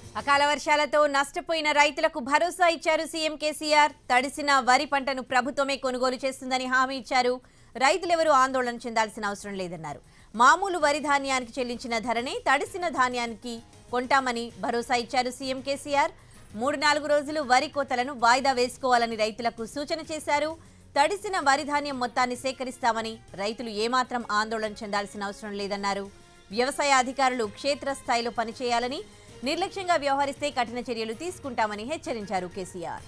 అకాల వర్షాలతో నష్టపోయిన రైతులకు భరోసా ఇచ్చారు సీఎం కేసీఆర్ తడిసిన వరి పంటను ప్రభుత్వమే కొనుగోలు చేస్తుందని హామీ ఇచ్చారు రైతులెవరూ ఆందోళన చెందాల్సిన అవసరం లేదన్నారు మామూలు వరి ధాన్యానికి చెల్లించిన ధరనే తడిసిన ధాన్యానికి కొంటామని భరోసా ఇచ్చారు సీఎం కేసీఆర్ మూడు నాలుగు రోజులు వరి కోతలను వాయిదా వేసుకోవాలని రైతులకు సూచన చేశారు తడిసిన వరి ధాన్యం మొత్తాన్ని సేకరిస్తామని రైతులు ఏమాత్రం ఆందోళన చెందాల్సిన అవసరం లేదన్నారు వ్యవసాయ అధికారులు క్షేత్రస్థాయిలో పనిచేయాలని నిర్లక్ష్యంగా వ్యవహరిస్తే కఠిన చర్యలు తీసుకుంటామని హెచ్చరించారు కేసీఆర్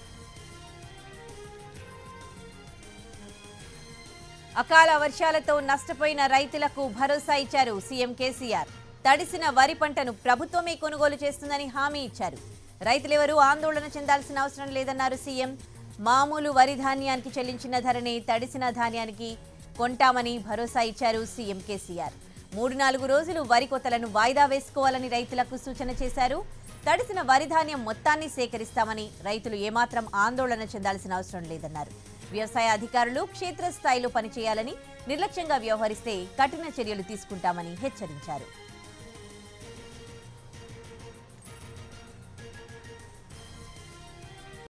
అకాల వర్షాలతో నష్టపోయిన రైతులకు భరోసా ఇచ్చారు సీఎం కేసీఆర్ తడిసిన వరి పంటను ప్రభుత్వమే కొనుగోలు చేస్తుందని హామీ ఇచ్చారు రైతులెవరూ ఆందోళన చెందాల్సిన అవసరం లేదన్నారు సీఎం మామూలు వరి ధాన్యానికి చెల్లించిన ధరనే తడిసిన ధాన్యానికి కొంటామని భరోసా ఇచ్చారు సీఎం కేసీఆర్ మూడు నాలుగు రోజులు వరి కోతలను వాయిదా వేసుకోవాలని రైతులకు సూచన చేశారు తడిసిన వరి ధాన్యం మొత్తాన్ని సేకరిస్తామని రైతులు ఏమాత్రం ఆందోళన చెందాల్సిన అవసరం లేదన్నారు వ్యవసాయ అధికారులు క్షేత్రస్థాయిలో పనిచేయాలని నిర్లక్ష్యంగా వ్యవహరిస్తే కఠిన చర్యలు తీసుకుంటామని హెచ్చరించారు